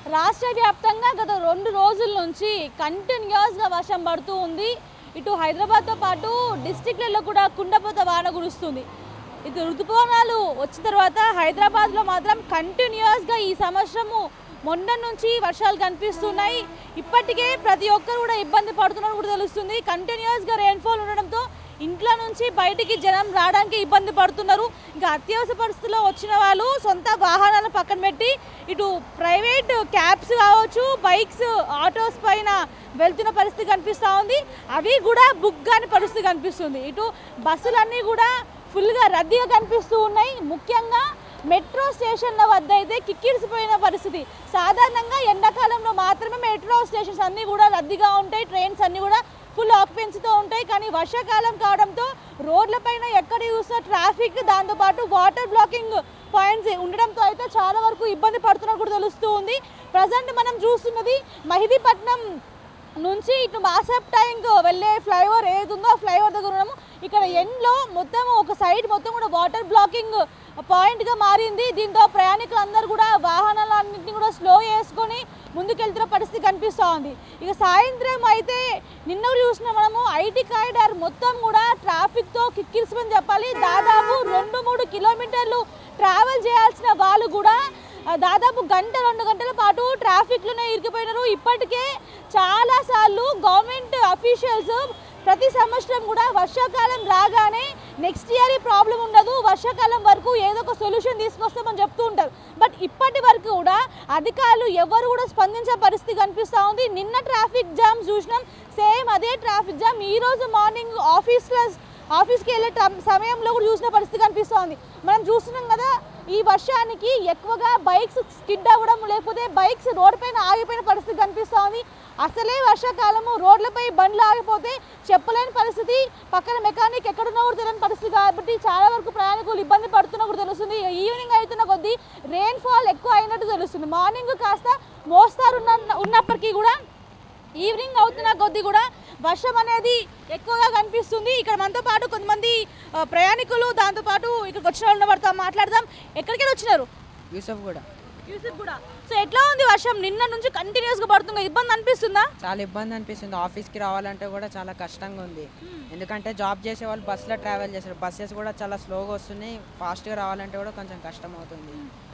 రాష్ట్ర వ్యాప్తంగా గత రెండు రోజుల నుంచి కంటిన్యూస్గా వర్షం పడుతూ ఉంది ఇటు హైదరాబాద్తో పాటు డిస్టిక్లలో కూడా కుండపోత వాన కురుస్తుంది ఇది ఋతుపవనాలు వచ్చిన తర్వాత హైదరాబాద్లో మాత్రం కంటిన్యూస్గా ఈ సంవత్సరము మొన్న నుంచి వర్షాలు కనిపిస్తున్నాయి ఇప్పటికే ప్రతి ఒక్కరు కూడా ఇబ్బంది పడుతున్నారు కూడా తెలుస్తుంది కంటిన్యూస్గా రెయిన్ఫాల్ ఉండడంతో ఇంట్లో నుంచి బయటికి జనం రావడానికి ఇబ్బంది పడుతున్నారు ఇంకా అత్యవసర పరిస్థితుల్లో వచ్చిన వాళ్ళు సొంత వాహనాలను పక్కన పెట్టి ఇటు ప్రైవేట్ క్యాబ్స్ కావచ్చు బైక్స్ ఆటోస్ పైన వెళ్తున్న పరిస్థితి కనిపిస్తూ ఉంది అవి కూడా బుక్ కాని పరిస్థితి కనిపిస్తుంది ఇటు బస్సులన్నీ కూడా ఫుల్గా రద్దీగా కనిపిస్తూ ఉన్నాయి ముఖ్యంగా మెట్రో స్టేషన్ల వద్ద అయితే కిక్కిరిసిపోయిన పరిస్థితి సాధారణంగా ఎండాకాలంలో మాత్రమే మెట్రో స్టేషన్స్ అన్నీ కూడా రద్దీగా ఉంటాయి ట్రైన్స్ అన్నీ కూడా ఫుల్ ఆక్యుపెన్సీతో ఉంటాయి కానీ వర్షాకాలం కావడంతో రోడ్లపైన ఎక్కడ చూసినా ట్రాఫిక్ దాంతోపాటు వాటర్ బ్లాకింగ్ పాయింట్స్ ఉండడంతో అయితే చాలా వరకు ఇబ్బంది పడుతున్నట్టు కూడా తెలుస్తూ ఉంది ప్రజెంట్ మనం చూస్తున్నది మహిదీపట్నం నుంచి ఇటు మాసప్ ట్యాంక్ వెళ్ళే ఫ్లైఓవర్ ఏది ఉందో ఆ ఫ్లైఓవర్ దగ్గర ఉన్నాము ఇక్కడ ఎండ్లో మొత్తం ఒక సైడ్ మొత్తం కూడా వాటర్ బ్లాకింగ్ పాయింట్గా మారింది దీంతో ప్రయాణికులందరూ కూడా వాహనాలన్నింటినీ కూడా స్లో చేసుకొని ముందుకెళ్తున్న పరిస్థితి కనిపిస్తూ ఉంది ఇక సాయంత్రం అయితే నిన్న చూసిన మనము ఐటీ కారిడార్ మొత్తం కూడా ట్రాఫిక్తో కిక్కిరిసిపోయింది చెప్పాలి దాదాపు రెండు మూడు కిలోమీటర్లు ట్రావెల్ చేయాల్సిన వాళ్ళు కూడా ఆ, దాదాపు గంట రెండు గంటల పాటు ట్రాఫిక్లోనే ఇరికిపోయినారు ఇప్పటికే చాలాసార్లు గవర్నమెంట్ అఫీషియల్స్ ప్రతి సంవత్సరం కూడా వర్షాకాలం రాగానే నెక్స్ట్ ఇయర్ ఈ ప్రాబ్లం ఉండదు వర్షాకాలం వరకు ఏదో ఒక సొల్యూషన్ తీసుకొస్తామని చెప్తూ ఉంటారు బట్ ఇప్పటి వరకు కూడా అధికారులు ఎవరు కూడా స్పందించే పరిస్థితి కనిపిస్తూ ఉంది నిన్న ట్రాఫిక్ జామ్ చూసినాం సేమ్ అదే ట్రాఫిక్ జామ్ ఈ రోజు మార్నింగ్ ఆఫీస్లో ఆఫీస్కి వెళ్ళే టైం- సమయంలో కూడా చూసిన పరిస్థితి కనిపిస్తోంది మనం చూస్తున్నాం కదా ఈ వర్షానికి ఎక్కువగా బైక్స్ స్కిడ్ అవ్వడం లేకపోతే బైక్స్ రోడ్ పైన ఆగిపోయిన పరిస్థితి కనిపిస్తోంది అసలే వర్షాకాలము రోడ్లపై బండ్లు ఆగిపోతే చెప్పలేని పరిస్థితి పక్కన మెకానిక్ ఎక్కడున్నా కూడా తెలియని పరిస్థితి కాబట్టి చాలా వరకు ప్రయాణికులు ఇబ్బంది పడుతున్నా కూడా తెలుస్తుంది ఈవినింగ్ అవుతున్న కొద్దీ రెయిన్ ఫాల్ ఎక్కువ అయినట్టు తెలుస్తుంది మార్నింగ్ కాస్త మోస్తారు ఉన్న ఉన్నప్పటికీ కూడా ఈవినింగ్ అవుతున్న కొద్దీ కూడా వర్షం అనేది ఎక్కువగా కనిపిస్తుంది ఇక్కడ మనతో పాటు కొంతమంది ఆ, ప్రయాణికులు దాంతోపాటు ఇక్కడికి వచ్చిన వాళ్ళ వారితో మాట్లాడదాం ఎక్కడికి వెళ్ళి వచ్చినారు యూసఫ్ కూడా యూసఫ్ కూడా సో ఎట్లా ఉంది వర్షం నిన్న నుంచి కంటిన్యూస్గా పడుతుంది ఇబ్బంది అనిపిస్తుందా చాలా ఇబ్బంది అనిపిస్తుంది ఆఫీస్కి రావాలంటే కూడా చాలా కష్టంగా ఉంది ఎందుకంటే జాబ్ చేసే వాళ్ళు బస్సులో ట్రావెల్ చేస్తారు బస్సెస్ కూడా చాలా స్లోగా వస్తున్నాయి ఫాస్ట్గా రావాలంటే కూడా కొంచెం కష్టం అవుతుంది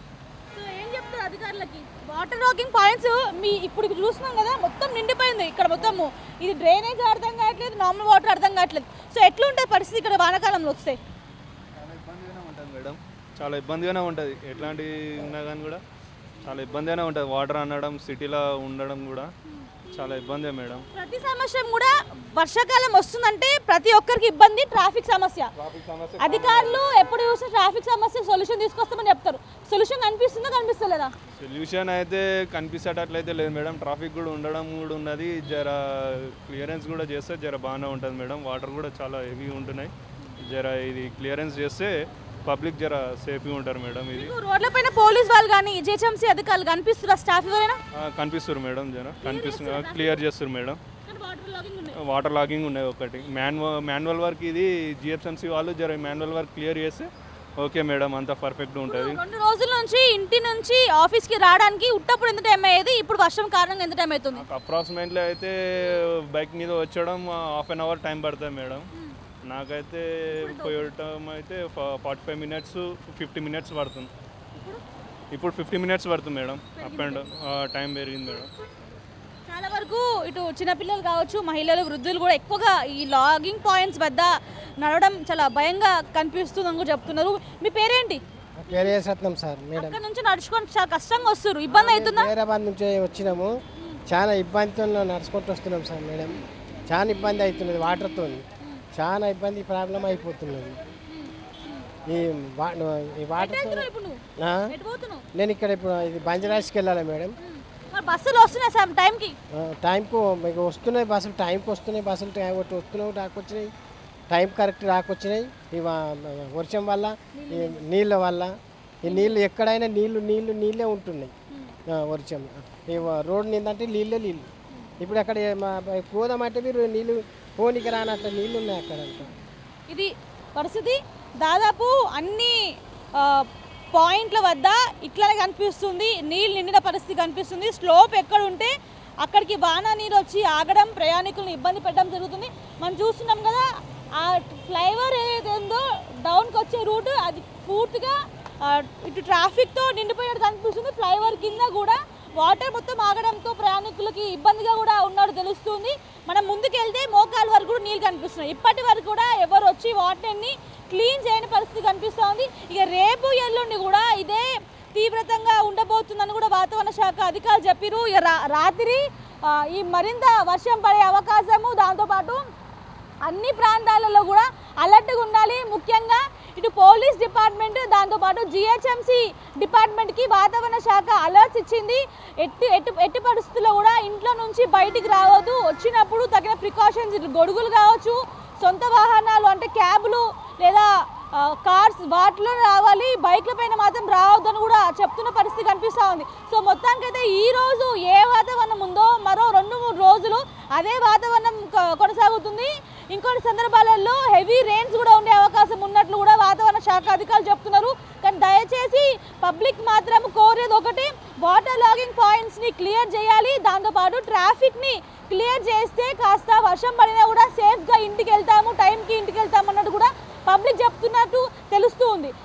సో ఏం చెప్తారు అధికారులకి వాటర్ వాకింగ్ పాయింట్స్ మీ ఇప్పుడు చూస్తున్నాం కదా మొత్తం నిండిపోయింది ఇక్కడ మొత్తము ఇది డ్రైనేజ్ అర్థం కావట్లేదు నార్మల్ వాటర్ అర్థం కావట్లేదు సో ఎట్లా ఉంటుంది పరిస్థితి ఇక్కడ వానాకాలంలో వస్తే చాలా ఇబ్బందిగానే ఉంటుంది మేడం చాలా ఇబ్బందిగానే ఉంటుంది ఎట్లాంటి ఉన్నా కానీ కూడా చాలా ఇబ్బందిగానే ఉంటుంది వాటర్ అనడం సిటీలో ఉండడం కూడా చాలా ఇబ్బందే మేడం ప్రతి సంవత్సరం కూడా వర్షాకాలం వస్తుందంటే ప్రతి ఒక్కరికి ఇబ్బంది ట్రాఫిక్ సమస్య ట్రాఫిక్ సమస్య అధికారులు ఎప్పుడు చూసినా ట్రాఫిక్ సమస్య సొల్యూషన్ తీసుకొస్తామని చెప్తారు సొల్యూషన్ కనిపిస్తుందో కనిపిస్తలేదా సొల్యూషన్ అయితే కనిపించేటట్లయితే లేదు మేడం ట్రాఫిక్ కూడా ఉండడం కూడా ఉన్నది జర క్లియరెన్స్ కూడా చేస్తే జర బాగానే ఉంటుంది మేడం వాటర్ కూడా చాలా హెవీ ఉంటున్నాయి జర ఇది క్లియరెన్స్ చేస్తే పబ్లిక్ జర సేఫ్గా ఉంటారు మేడం ఇది మీకు రోడ్లపైన పోలీస్ వాళ్ళు కానీ జిహెచ్ఎంసీ అధికారులు కనిపిస్తున్నారు స్టాఫ్ ఎవరైనా ఆ, కనిపిస్తారు మేడం జర కనిపిస్తుంది క్లియర్ చేస్తారు మేడం కానీ వాటర్ లాగింగ్ ఉన్నాయి వాటర్ లాగింగ్ ఉన్నాయి ఒకటి మాన్యువల్ మాన్యువల్ వర్క్ ఇది జిఎఫ్ఎంసీ వాళ్ళు జర మాన్యువల్ వర్క్ క్లియర్ చేస్తే ఓకే మేడం అంతా పర్ఫెక్ట్ ఉంటుంది రెండు రోజుల నుంచి ఇంటి నుంచి ఆఫీస్కి రావడానికి ఉట్టప్పుడు ఎంత టైం అయ్యేది ఇప్పుడు వర్షం కారణంగా ఎంత టైం అవుతుంది నాకు అప్రాక్సిమేట్లీ అయితే బైక్ మీద వచ్చడం హాఫ్ అన్ అవర్ టైం పడుతుంది మేడం నాకైతే పోయటం అయితే forty five minutes fifty minutes పడుతుంది ఇప్పుడు ఫిఫ్టీ మినిట్స్ పడుతుంది మేడం అప్ అండ్ టైం పెరిగింది మేడం చాలా వరకు ఇటు చిన్నపిల్లలు కావచ్చు మహిళలు వృద్ధులు కూడా ఎక్కువగా ఈ లాగింగ్ పాయింట్స్ వద్ద నడవడం చాలా భయంగా కనిపిస్తుందని కూడా చెప్తున్నారు మీ పేరేంటి నా పేరు ఏ సత్నం సార్ మేడం అక్కడ నుంచి నడుచుకొని చాలా కష్టంగా వస్తారు ఇబ్బంది అవుతుందా హైదరాబాద్ నుంచి వచ్చినాము చాలా ఇబ్బందితో నడుచుకుంటూ వస్తున్నాం సార్ మేడం చాలా ఇబ్బంది అవుతున్నది వాటర్తో చాలా ఇబ్బంది ప్రాబ్లం అయిపోతున్నది ఈ వా ఈ వాటర్తో వెళ్తున్నావు ఇప్పుడు నువ్వు ఆ? ఎటు పోతున్నావు నేను ఇక్కడ ఇప్పుడు ఇది బంజరాజ్కి వెళ్ళాలి మేడం మరి బస్సులు వస్తున్నాయి సార్ టైంకి ఆ, టైంకు మీకు వస్తున్నాయి బస్సులు టైంకి వస్తున్నాయి బస్సులు టైం ఒకటి వస్తున్నాయి ఒకటి రాకొచ్చినాయి టైం కరెక్ట్ రాకొచ్చినాయి ఈ వా- వర్షం వల్ల ఈ నీళ్ళ వల్ల ఈ నీళ్ళు ఎక్కడైనా నీళ్ళు నీళ్ళు నీళ్ళే ఉంటున్నాయి ఆ, వర్షం ఈ వ- రోడ్ నిందంటే నీళ్ళే నీళ్ళు ఇప్పుడు అక్కడ ఏ- మా పోదామంటే మీరు నీళ్ళు పోనీకి రానట్ల నీళ్ళు ఉన్నాయి అక్కడ అంతా ఇది పరిస్థితి దాదాపు అన్ని ఆ, పాయింట్ల వద్ద ఇట్లానే కనిపిస్తుంది నీళ్ళు నిండిన పరిస్థితి కనిపిస్తుంది స్లోప్ ఎక్కడ ఉంటే అక్కడికి వాన నీరు వచ్చి ఆగడం ప్రయాణికులను ఇబ్బంది పెట్టడం జరుగుతుంది మనం చూస్తున్నాం కదా ఆ ఫ్లైఓవర్ ఏదైతే ఉందో డౌన్కి వచ్చే రూట్ అది పూర్తిగా ఆ, ఇటు ట్రాఫిక్తో నిండిపోయినట్టు కనిపిస్తుంది ఫ్లైఓవర్ కింద కూడా వాటర్ మొత్తం ఆగడంతో ప్రయాణికులకి ఇబ్బందిగా కూడా ఉన్నట్టు తెలుస్తుంది మనం ముందుకెళ్తే మోకాలు వరకు కూడా నీళ్ళు కనిపిస్తున్నాయి ఇప్పటి వరకు కూడా ఎవరు వచ్చి వాటర్ని క్లీన్ చేయని పరిస్థితి కనిపిస్తోంది ఇక రేపు ఎల్లుండి కూడా ఇదే తీవ్రతంగా ఉండబోతుందని కూడా వాతావరణ శాఖ అధికారులు చెప్పారు ఇక రా రాత్రి ఆ, ఈ మరింత వర్షం పడే అవకాశము దాంతోపాటు అన్ని ప్రాంతాలలో కూడా అలర్ట్గా ఉండాలి ముఖ్యంగా ఇటు పోలీస్ డిపార్ట్మెంట్ దాంతోపాటు జిహెచ్ఎంసి డిపార్ట్మెంట్కి వాతావరణ శాఖ అలర్ట్స్ ఇచ్చింది ఎట్టి ఎట్టి ఎట్టి పరిస్థితుల్లో కూడా ఇంట్లో నుంచి బయటికి రావద్దు వచ్చినప్పుడు తగిన ప్రికాషన్స్ గొడుగులు కావచ్చు సొంత వాహనాలు అంటే క్యాబ్లు లేదా ఆ, కార్స్ వాటిలో రావాలి బైక్ల పైన మాత్రం రావద్దని కూడా చెప్తున్న పరిస్థితి కనిపిస్తూ ఉంది సో మొత్తానికైతే ఈ రోజు ఏ వాతావరణం ఉందో మరో రెండు మూడు రోజులు అదే వాతావరణం కొ- కొనసాగుతుంది ఇంకొన్ని సందర్భాలలో హెవీ రెయిన్స్ కూడా ఉండే అవకాశం ఉన్నట్లు కూడా వాతావరణ శాఖ అధికారులు చెప్తున్నారు కానీ దయచేసి పబ్లిక్ మాత్రం కోరేది ఒకటి వాటర్ లాగింగ్ పాయింట్స్ని క్లియర్ చేయాలి దాంతోపాటు ట్రాఫిక్ని క్లియర్ చేస్తే కాస్త వర్షం పడినా కూడా సేఫ్గా ఇంటికి వెళ్తాము టైంకి ఇంటికి వెళ్తాము అన్నట్టు కూడా పబ్లిక్ చెప్తున్నట్టు తెలుస్తూ ఉంది